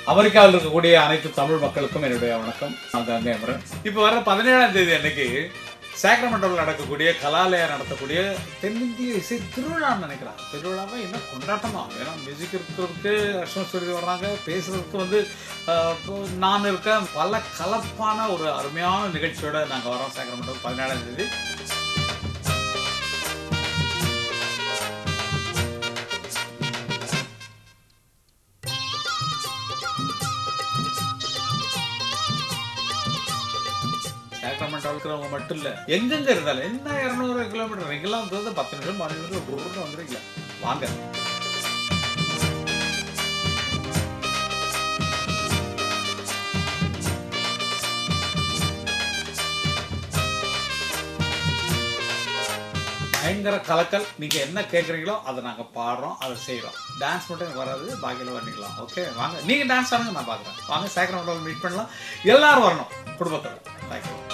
அமெரிக்காவில் இருக்கக்கூடிய அனைத்து தமிழ் மக்களுக்கும் என்னுடைய வணக்கம் நான் கங்கை அமரன் இப்போ வர பதினேழாம் தேதி அன்னைக்கு சேக்ரமெண்டோவில் நடக்கக்கூடிய கலாலயா நடத்தக்கூடிய தென்னிந்திய இசை திருவிழான்னு நினைக்கிறேன் திருவிழாவை என்ன கொண்டாட்டமா ஏன்னா மியூசிக் இருக்கிறதுக்கு அஷ்டம் சொல்லி வர்றாங்க பேசுறதுக்கு வந்து ஆஹ், இப்போ நான் இருக்கேன் பல கலப்பான ஒரு அருமையான நிகழ்ச்சியோட நாங்கள் வரோம் சேக்ரமெண்டோ பதினேழாம் தேதி சேக்ரமெண்டோ இருக்கிறவங்க மட்டும் இல்ல எங்கெங்க இருந்தாலும் என்ன இரநூறு கிலோமீட்டர் எங்கெல்லாம் வந்து பத்து நிமிஷம் பன்னெண்டு நிமிஷம் ஒரு வந்துருக்கீங்க வாங்க பயங்கர கலக்கல் நீங்க என்ன கேட்குறீங்களோ அதை நாங்க பாடுறோம் அதை செய்றோம் டான்ஸ் மட்டும் எனக்கு வராது பாக்கியில் பண்ணிக்கலாம் ஓகே வாங்க நீங்க டான்ஸ் ஆடுங்க நான் பார்க்குறேன் வாங்க சேக்கரம் மீட் பண்ணலாம் எல்லாரும் வரணும் குடும்பத்தோட தேங்க்யூ